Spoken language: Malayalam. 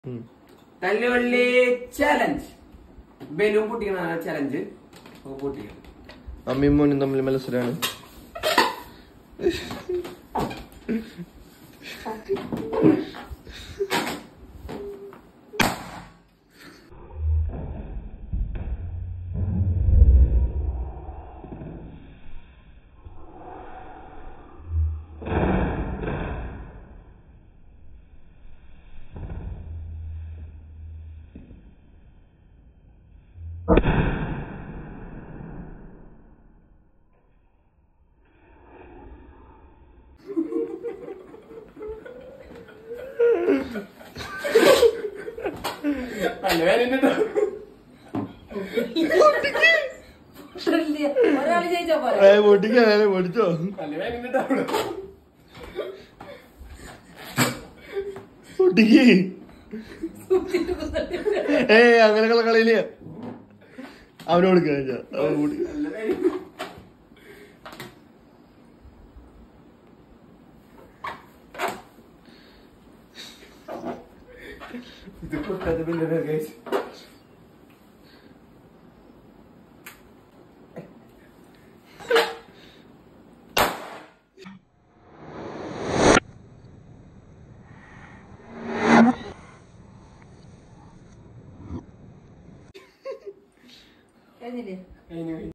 തല്ലുവള്ളി ചലഞ്ച് ബലൂൺ പൊട്ടിക്കണ ചലഞ്ച് പൊട്ടിക്കണം അമ്മയും മോനും തമ്മിൽ മത്സരമാണ് നല്ല വേദന ഒരാള് ജയിച്ചാ പോരെ പൊട്ടിക്കാ പൊടിച്ചോ നല്ല വേദന പൊട്ടിക്ക് ഏയ് അങ്ങനെയുള്ള കളിയില്ല അവനോട് കഴിഞ്ഞ അവൻ കൂടി നല്ല വേദന ഇത് പൊട്ടത് പിന്നെ കഴിച്ചു കഴിഞ്ഞില്ലേ കഴിഞ്ഞു കഴിഞ്ഞു